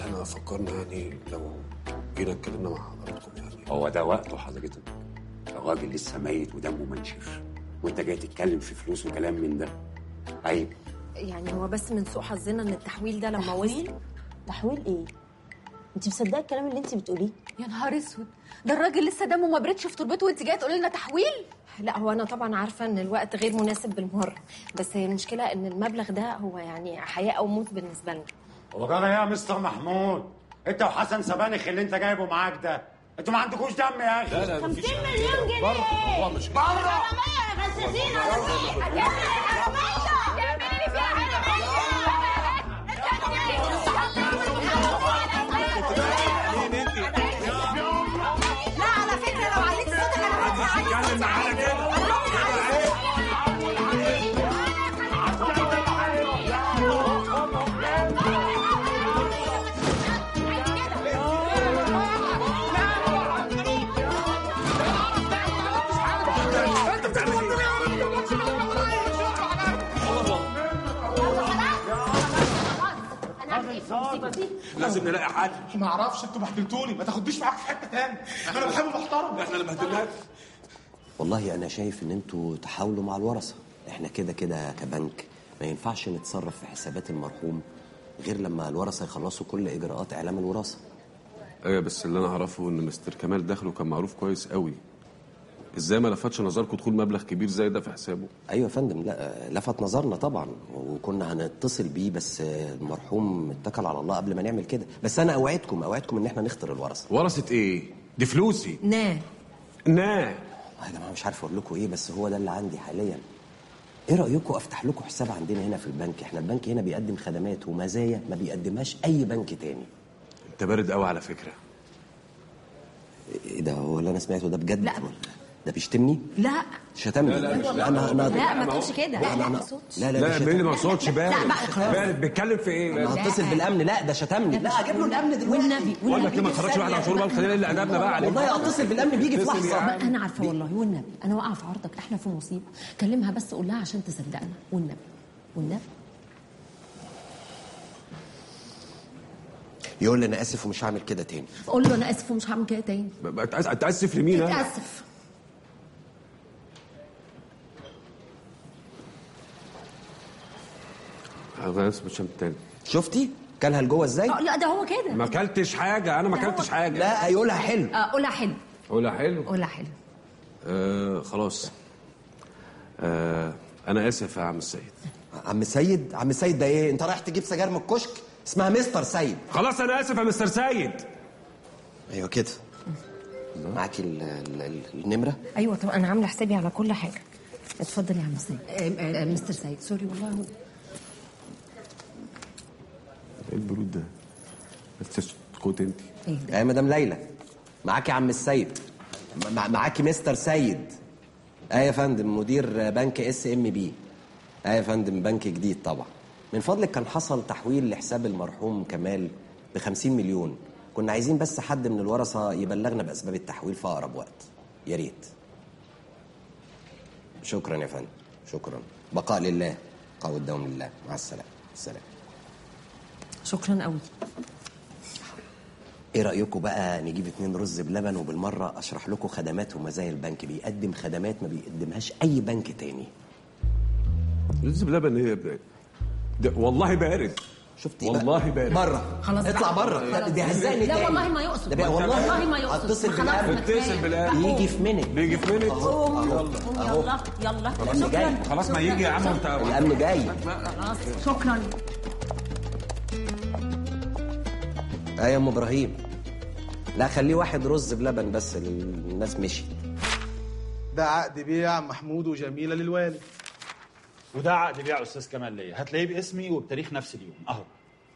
احنا فكرنا يعني لو جينا اتكلمنا مع حضراتكم يعني هو ده وقته حضرتك الراجل لسه ميت ودمه منشف وانت جاي تتكلم في فلوس وكلام من ده عيب يعني هو بس من سوء حظنا ان التحويل ده لما وصل تحويل ايه انت مصدقه الكلام اللي انت بتقوليه يا نهار اسود ده الراجل لسه دمه ما بردش في تربته وانت جايه تقولي لنا تحويل لا هو انا طبعا عارفه ان الوقت غير مناسب بالمره بس هي المشكله ان المبلغ ده هو يعني حياه او موت بالنسبه لنا هو جرى ايه يا مستر محمود انت وحسن سبانخ اللي انت جايبه معاك ده انتوا ما عندكوش دم يا اخي لا لا مفيش 50 مليون جنيه الموضوع مش كده غساسين لا على فكره لو عليك صوتك انا لازم نلاقي حل ما اعرفش انتوا بهدلتوني ما تاخدنيش معاك في حته تاني انا بحب محترم احنا اللي بهدلناك والله انا شايف ان انتوا تحاولوا مع الورثه احنا كده كده كبنك ما ينفعش نتصرف في حسابات المرحوم غير لما الورثه يخلصوا كل اجراءات اعلام الوراثه ايوه بس اللي انا اعرفه ان مستر كمال دخله كان معروف كويس قوي ازاي ما لفتش نظركم دخول مبلغ كبير زي ده في حسابه ايوه يا فندم لا لفت نظرنا طبعا وكنا هنتصل بيه بس المرحوم اتكل على الله قبل ما نعمل كده بس انا اوعدكم اوعدكم ان احنا نخطر الورثه ورثه ايه دي فلوسي نا نا يا جماعه مش عارف اقول لكم ايه بس هو ده اللي عندي حاليا ايه رايكم افتح لكم حساب عندنا هنا في البنك احنا البنك هنا بيقدم خدمات ومزايا ما بيقدمهاش اي بنك تاني انت بارد قوي على فكره ايه ده هو اللي انا سمعته ده بجد لا. ولا ده بيشتمني لا شتمني لا، لا، مش- لا، انا انا لا ما تقولش كده لا لا لا لا لا لا ده مين اللي شتم. ما قصدش بارد لا، بقى خلاص. بارد بيتكلم في ايه انا هتصل بالامن لا ده شتمني لا اجيب له الامن دلوقتي والنبي بقول لك ايه ما تخرجش واحد على شعور بقى خلينا اللي ادبنا بقى عليه والله اتصل بالامن بيجي في لحظه ما انا عارفه والله والنبي انا واقعه في عرضك احنا في مصيبه كلمها بس قول لها عشان تصدقنا والنبي والنبي يقول لي انا اسف ومش هعمل كده تاني قول له انا اسف ومش هعمل كده تاني بقى تأس- اتاسف لمين ها؟ اتاسف انا اسف مش تاني شفتي كلها لجوه ازاي آه، لا ده هو كده ما اكلتش حاجه انا ما لا، هو- اكلتش حاجه لا يقولها حلو آه، قولها حلو قولها حلو قولها حلو آه خلاص آه انا اسف يا عم السيد عم سيد عم سيد ده ايه انت رايح تجيب سجاير من الكشك اسمها مستر سيد خلاص انا اسف يا مستر سيد ايوه كده معاكي ال- ال- ال- النمره ايوه طب انا عامله حسابي على كل حاجه اتفضل يا عم سيد آه، آه، مستر سيد سوري والله هو ايه البرود ده بس اسكت انت ايه ده يا مدام ليلى معاكي عم السيد مع- معاكي مستر سيد اه يا فندم مدير بنك اس ام بي اه يا فندم بنك جديد طبعا من فضلك كان حصل تحويل لحساب المرحوم كمال ب 50 مليون كنا عايزين بس حد من الورثه يبلغنا باسباب التحويل في اقرب وقت يا ريت شكرا يا فندم شكرا بقاء لله بقاء والدوام لله مع السلامه السلام شكرا قوي ايه رايكم بقى نجيب اتنين رز بلبن وبالمره اشرح لكم خدمات ومزايا البنك بيقدم خدمات ما بيقدمهاش اي بنك تاني رز بلبن ايه يا ابني ده والله بارد شفتي والله بارد بره خلاص اطلع بقى. بره خلاص. دي هزقني لا تاني. والله ما يقصد ده بقى والله والله ما يقصد اتصل ما خلاص بالامن ما كفاية. اتصل بالامن. بقى يجي في منت بيجي في منت قوم يلا قوم يلا يلا الامن جاي خلاص ما يجي يا عم انت الامن جاي خلاص شكرا اه يا ام ابراهيم لا خليه واحد رز بلبن بس الناس مشي ده عقد بيع محمود وجميله للوالد وده عقد بيع استاذ كمال ليا هتلاقيه باسمي وبتاريخ نفس اليوم اهو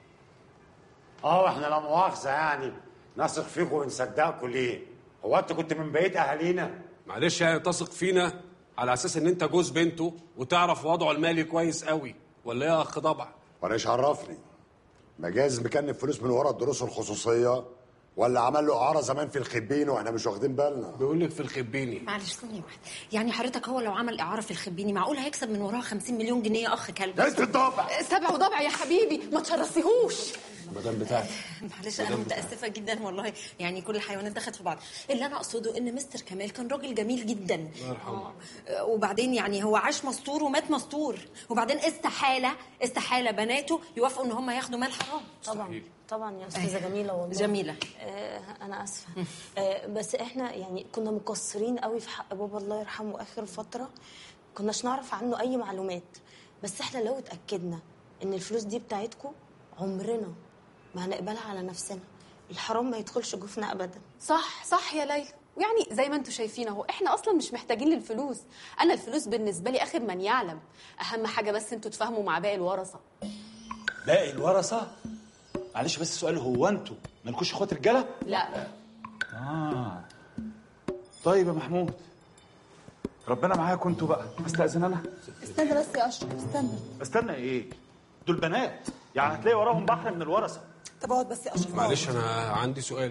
اه احنا لا مؤاخذه يعني نثق فيكم ونصدقكم ليه؟ هو انت كنت من بقيه اهالينا؟ معلش يعني تثق فينا على اساس ان انت جوز بنته وتعرف وضعه المالي كويس قوي ولا ايه يا اخ ضبع وانا ايش عرفني مجاز مكنف فلوس من ورا الدروس الخصوصيه ولا عمل له اعاره زمان في الخبين واحنا مش واخدين بالنا بيقول لك في الخبيني معلش ثانية واحدة يعني حضرتك هو لو عمل إعارة في الخبيني معقول هيكسب من وراها 50 مليون جنيه يا أخ كلب انت الضابع سبع وضبع يا حبيبي ما تشرسيهوش المدام بتاعتي معلش انا متاسفه جدا والله يعني كل الحيوانات دخلت في بعض اللي انا اقصده ان مستر كمال كان راجل جميل جدا الله يرحمه وبعدين يعني هو عاش مستور ومات مستور وبعدين استحاله استحاله بناته يوافقوا ان هم ياخدوا مال حرام طبعا طبعا يا استاذه جميله والله جميله آه انا اسفه آه بس احنا يعني كنا مقصرين قوي في حق بابا الله يرحمه اخر فتره كناش نعرف عنه اي معلومات بس احنا لو اتاكدنا ان الفلوس دي بتاعتكم عمرنا ما هنقبلها على نفسنا الحرام ما يدخلش جوفنا ابدا صح صح يا ليلى ويعني زي ما انتم شايفين اهو احنا اصلا مش محتاجين للفلوس انا الفلوس بالنسبه لي اخر من يعلم اهم حاجه بس انتوا تفهموا مع باقي الورثه باقي الورثه معلش بس سؤال هو انتوا مالكوش اخوات رجاله لا اه طيب يا محمود ربنا معاكم انتوا بقى استاذن انا استنى بس يا اشرف استنى استنى ايه دول بنات يعني هتلاقي وراهم بحر من الورثه طب اقعد بس يا اشرف معلش انا عندي سؤال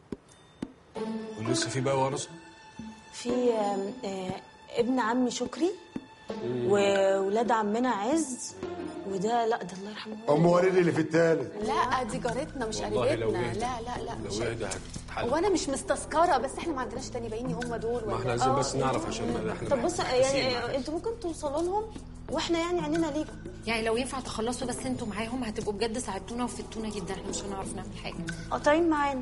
ولسه في بقى ورثه في آم، آه ابن عمي شكري وولاد عمنا عز وده لا ده الله يرحمه ام وليد اللي في التالت لا دي جارتنا مش والله لو قريبتنا اهدى. لا لا لا لو مش اهدى هتتحل هو انا مش مستذكره بس احنا ما عندناش تاني بايني هم دول ما احنا ولا عايزين بس نعرف عشان ما احنا طب بص يعني آه، انتوا ممكن توصلوا لهم واحنا يعني عينينا ليكم يعني لو ينفع تخلصوا بس انتوا معاهم هتبقوا بجد ساعدتونا وفدتونا جدا احنا مش هنعرف نعمل حاجه قاطعين معانا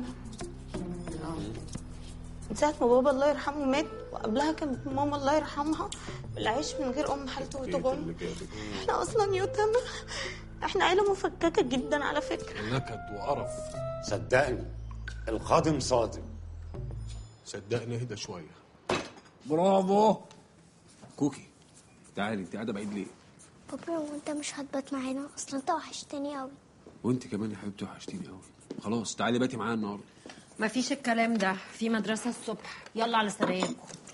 من ساعة ما بابا الله يرحمه مات وقبلها كانت ماما الله يرحمها العيش من غير أم حالته وتبان احنا أصلا يتامى احنا عيلة مفككة جدا على فكرة نكد وقرف صدقني القادم صادم صدقني اهدى شويه برافو كوكي تعالي انت قاعده بعيد ليه بابا هو انت مش هتبات معانا اصلا انت وحشتني قوي وانت كمان يا حبيبتي وحشتيني قوي خلاص تعالي باتي معايا النهارده مفيش الكلام ده في مدرسه الصبح يلا على سرايركم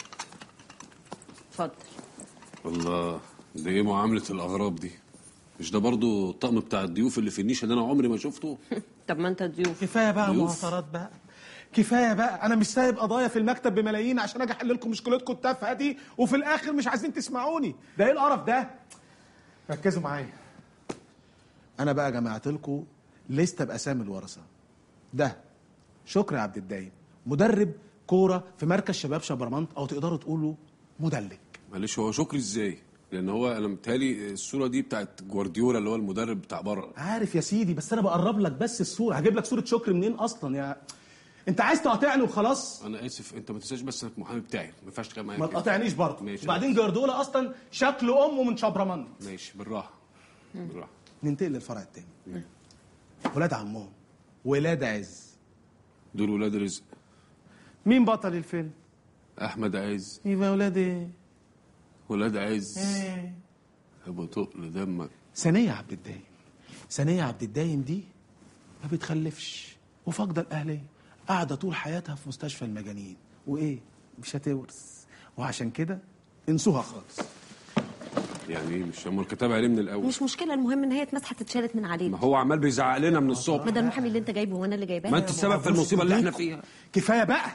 اتفضل الله ده ايه معامله الاغراب دي مش ده برضو الطقم بتاع الضيوف اللي في النيشه اللي انا عمري ما شفته طب ما انت ضيوف كفايه بقى ضيوف. مهاترات بقى كفايه بقى انا مش سايب قضايا في المكتب بملايين عشان اجي احل لكم مشكلتكم التافهه دي وفي الاخر مش عايزين تسمعوني ده ايه القرف ده ركزوا معايا انا بقى جمعت لكم لسته باسامي الورثه ده شكري عبد الدايم مدرب كوره في مركز شباب شبرمنت او تقدروا تقولوا مدلك معلش هو شكري ازاي لان هو انا متهيألي الصوره دي بتاعت جوارديولا اللي هو المدرب بتاع بره عارف يا سيدي بس انا بقرب لك بس الصوره هجيب لك صوره شكري منين اصلا يا انت عايز تقاطعني وخلاص انا اسف انت ما تنساش بس انك محامي بتاعي ما ينفعش تتكلم معايا ما كده. تقاطعنيش برضه ماشي وبعدين جوارديولا اصلا شكل امه من شبرمنت ماشي بالراحه بالراحه ننتقل للفرع التاني ولاد عمهم ولاد عز دول ولاد رزق مين بطل الفيلم؟ احمد عز يبقى ولاد ايه؟ ولاد عز ايه ابو تقل دمك ثانية عبد الدايم ثانية عبد الدايم دي ما بتخلفش وفاقدة الأهلية قاعدة طول حياتها في مستشفى المجانين وإيه؟ مش هتورث وعشان كده انسوها خالص يعني ايه مش هم الكتاب عليه من الاول مش مشكله المهم ان هي اتمسحت اتشالت من علينا ما هو عمال بيزعق لنا من الصبح ما ده المحامي اللي انت جايبه وانا اللي جايباه ما انت السبب في المصيبه اللي احنا فيها كفاية بقى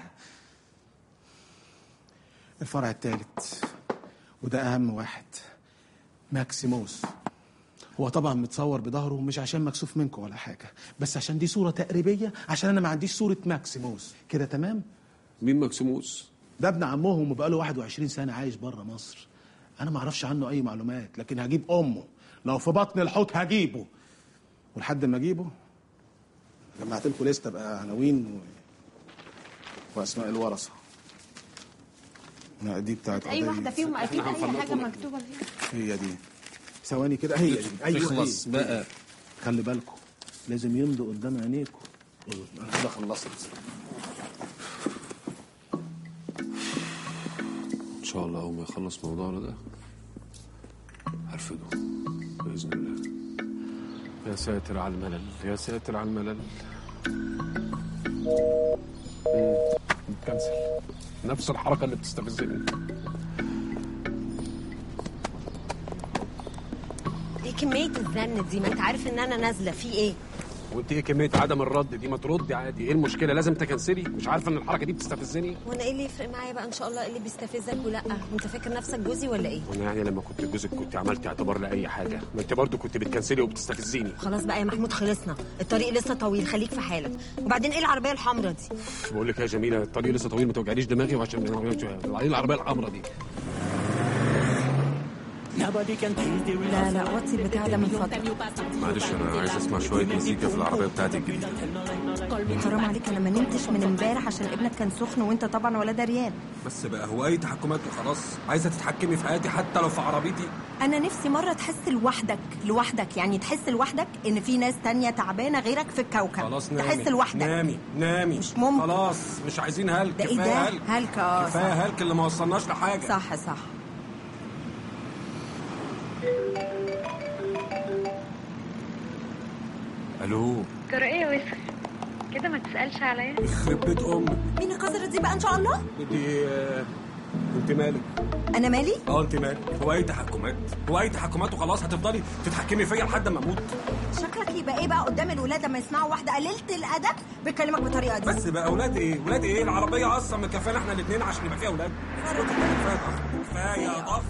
الفرع الثالث وده أهم واحد ماكسيموس هو طبعا متصور بظهره مش عشان مكسوف منكم ولا حاجة بس عشان دي صورة تقريبية عشان أنا ما عنديش صورة ماكسيموس كده تمام؟ مين ماكسيموس؟ ده ابن عمهم وبقاله 21 سنة عايش بره مصر أنا ما أعرفش عنه أي معلومات لكن هجيب أمه لو في بطن الحوت هجيبه ولحد ما أجيبه جمعت لكم لستة بقى عناوين و... وأسماء الورثة لا دي بتاعت اي قضية. واحده فيهم اكيد اي حاجه مكتوبه فيها هي دي ثواني كده هي دي ايوه اخلص هي. بقى خلي بالكم لازم يمضوا قدام عينيكم انا كده خلصت ان شاء الله اول ما يخلص موضوعنا ده هرفده باذن الله يا ساتر على الملل يا ساتر على الملل كنسل نفس الحركه اللي بتستفزني ايه كميه الزن دي ما انت عارف ان انا نازله في ايه وانت ايه كميه عدم الرد دي ما تردي عادي ايه المشكله لازم تكنسلي مش عارفه ان الحركه دي بتستفزني وانا ايه اللي يفرق معايا بقى ان شاء الله ايه اللي بيستفزك ولا انت فاكر نفسك جوزي ولا ايه وانا يعني لما كنت جوزك كنت عملت اعتبار لاي حاجه ما انت برضو كنت بتكنسلي وبتستفزيني خلاص بقى يا محمود خلصنا الطريق لسه طويل خليك في حالك وبعدين ايه العربيه الحمراء دي بقول لك يا جميله الطريق لسه طويل ما توجعليش دماغي وعشان ايه العربيه الحمراء دي لا لا وطي البتاع ده من فضلك معلش انا عايز اسمع شويه مزيكا في العربيه بتاعتي الجديده حرام عليك انا ما نمتش من امبارح عشان ابنك كان سخن وانت طبعا ولا دريان بس بقى هو اي تحكمات وخلاص عايزه تتحكمي في حياتي حتى لو في عربيتي انا نفسي مره تحس لوحدك لوحدك يعني تحس لوحدك ان في ناس تانية تعبانه غيرك في الكوكب خلاص نامي تحس لوحدك نامي نامي مش ممكن. خلاص مش عايزين هلك ده ايه كفايه ده هلك هلك اه كفايه صح. هلك اللي ما وصلناش لحاجه صح صح الو ترى ايه يا وسخ كده ما تسألش عليا يخرب بيت امك مين القذرة دي بقى ان شاء الله دي آه، انت مالك انا مالي اه انت مالك هو اي تحكمات هو اي تحكمات وخلاص هتفضلي تتحكمي فيا لحد ما اموت شكلك يبقى ايه بقى قدام الولاد لما يسمعوا واحده قليله الادب بتكلمك بالطريقه دي بس بقى اولاد ايه اولاد ايه العربيه اصلا مكفانا احنا الاثنين عشان يبقى فيها اولاد اسكتي بقى، كفايه كفايه ضغط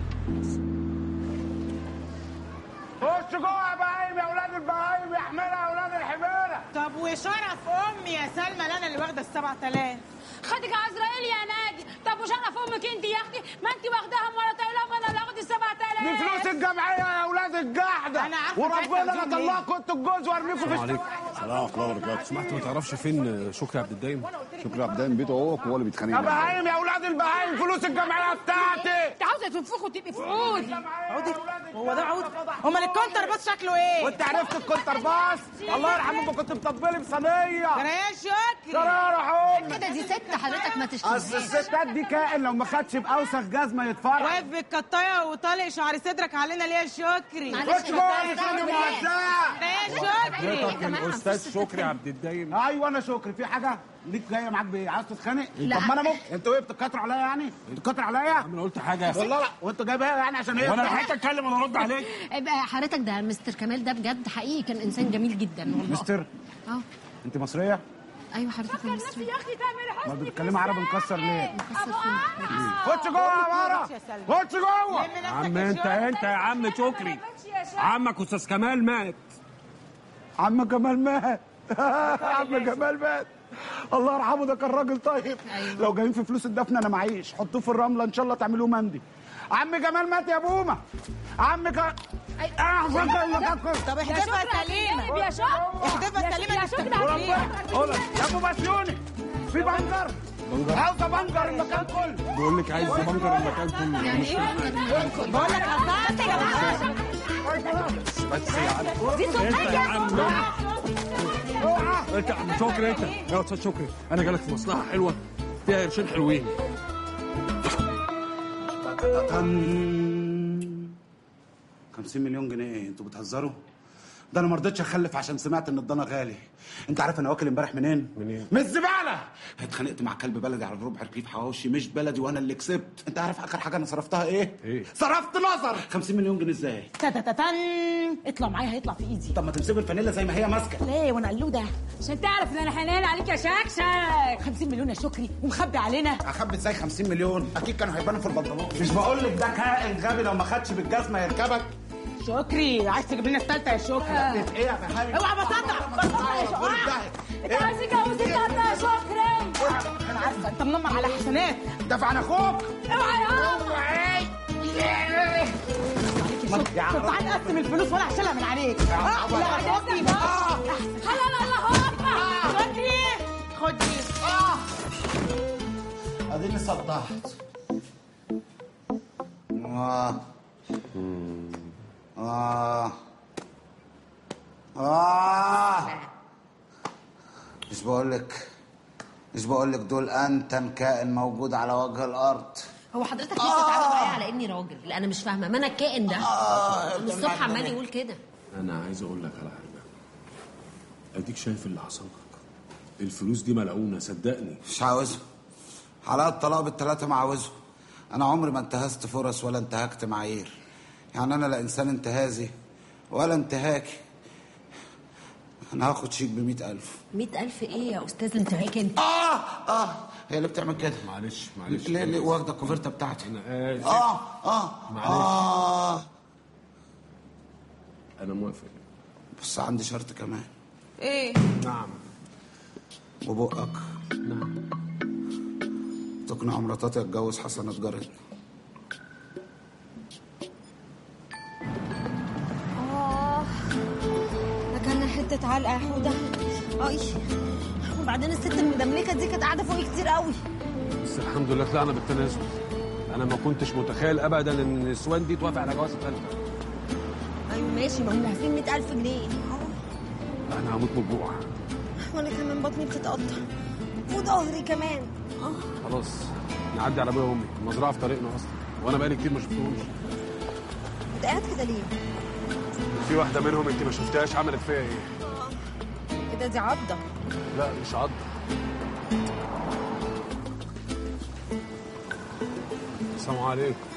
خش جوه يا بهايم يا اولاد البهايم يا حميره يا اولاد الحميره طب وشرف امي يا سلمى اللي انا اللي واخده السبع تلاف خدك عزرائيل يا ناجي طب وشرف امك انت يا اختي ما انت واخداها ولا طايله انا اللي اخد السبع دي تلاف فلوس الجمعيه يا اولاد الجحده أنا عارفة وربنا عايزة لا أجيب ليه. طلعكم انتوا الجوز وارميكم في السلام عليكم سلام ورحمه الله وبركاته سمعت ما تعرفش فين شكري عبد الدايم شكرا عبد الدايم بيته هو هو اللي بيتخانق يا معاه. بهايم يا اولاد البهايم فلوس الجمعيه بتاعتي انت عاوزه تنفخ وتبقي في عودي عودي هو ده عود امال الكونتر بس شكله ايه وانت عرفت الكونتر باص الله يرحمه كنت مطبلي بصينيه ده انا يا شكري شرارة امي كده دي ست حضرتك ما اصل الستات دي كائن لو ما خدش باوسخ جزمه يتفرج واقف بالكطايه وطالق شعر صدرك علينا ليه يا شكري خش جوه يا فندم موزعه ده يا شكري حضرتك الاستاذ شكري عبد الدايم ايوه انا شكري في حاجه ليك جايه معاك بايه عايز تتخانق لا. طب ما انا ممكن انتوا ايه بتتكاتروا عليا يعني بتتكاتروا عليا انا قلت حاجه والله لا وانتوا جايبها يعني عشان ايه وانا لحقت اتكلم وانا ارد عليك يبقى حضرتك ده مستر كمال ده بجد حقيقي كان انسان جميل جدا والله مستر اه انت مصريه ايوه حضرتك يا مستر ما بتتكلمي عربي مكسر ليه مكسر فين خش جوه يا مره خش جوه يا عم انت انت يا عم شكري عمك استاذ كمال مات عم جمال مات عم جمال مات الله يرحمه ده كان راجل طيب لو جايين في فلوس الدفن انا معيش حطوه في الرمله ان شاء الله تعملوه مندي عم جمال مات يا بومه عم ك... احسن طب احدفها سليمه يا شكري احدفها سليمه يا شكري عامل ايه؟ يا ابو بسيوني في بنجر عاوزه بنجر المكان كله بقول لك عايز بنكر المكان كله يعني ايه؟ بقول لك هصلي يا جماعه بس يا عم دي انت يا عم اوعى انت يا عم شكري انت يا استاذ شكري انا جالك في مصلحه حلوه فيها قرشين حلوين 50 مليون جنيه ايه انتوا بتهزروا ده انا ما رضيتش اخلف عشان سمعت ان الضنا غالي انت عارف انا واكل امبارح منين منين؟ من الزباله اتخانقت مع كلب بلدي على ربع رغيف حواوشي مش بلدي وانا اللي كسبت انت عارف اخر حاجه انا صرفتها ايه ايه؟ صرفت نظر 50 مليون جنيه ازاي تتتتن اطلع معايا هيطلع في ايدي طب ما تمسكوا الفانيلا زي ما هي ماسكه ليه وانا قلوده عشان تعرف ان انا حنان عليك يا شكشك 50 مليون يا شكري ومخبي علينا اخبي ازاي 50 مليون اكيد كانوا هيبانوا في البنطلون مش بقول لك ده كائن غبي لو ما خدش بالجزمه يركبك شكري عايز تجيب لنا الثالثه يا شكري ايه يا فهمي اوعى بصدق بصدق يا شكري انت عايز تتجوز انت يا شكري انا عارفه انت منمر على حسنات دافع عن اخوك اوعى يا طب تعال نقسم الفلوس وانا هشيلها من عليك اه لا عجبني اه لا لا الله اكبر شكري خد دي اديني صدعت آه. آه. آه. مش بقول لك مش بقول لك دول انتن كائن موجود على وجه الارض هو حضرتك ليه بتتعامل معايا على اني راجل لا انا مش فاهمه ما انا الكائن ده من الصبح عمال يقول كده انا عايز اقول لك على حاجه اديك شايف اللي حصل لك الفلوس دي ملعونه صدقني مش عاوزهم حالات الطلاق بالثلاثه ما عاوزهم انا عمري ما انتهزت فرص ولا انتهكت معايير يعني انا لا انسان انتهازي ولا انتهاكي انا هاخد شيك ب 100000 مئة ألف إيه يا أستاذ أنت هيك أنت اه اه هي اللي بتعمل كده معلش معلش ليه ليه واخده الكوفرته بتاعتي انا اسف اه اه معلش. اه انا موافق بس عندي شرط كمان ايه نعم وبقك نعم تقنع مراتاتي اتجوز حسنة جارتنا آه أكلنا حتة علقة يا حودة أي وبعدين الست المدملكة دي كانت قاعدة فوقي كتير قوي بس الحمد لله طلعنا بالتنازل انا ما كنتش متخيل ابدا ان النسوان دي توافق على جواز الثالثه أيوة ماشي ما هم لاهفين مئة ألف جنيه انا هموت من الجوع وأنا كمان بطني بتتقطع وظهري كمان آه خلاص نعدي على ابويا وامي المزرعه في طريقنا اصلا وانا بقالي كتير ما شفتهمش أنت قاعد كده ليه؟ في واحده منهم انت ما شفتهاش عملت فيا ايه كده دي عضة لا مش عض السلام عليكم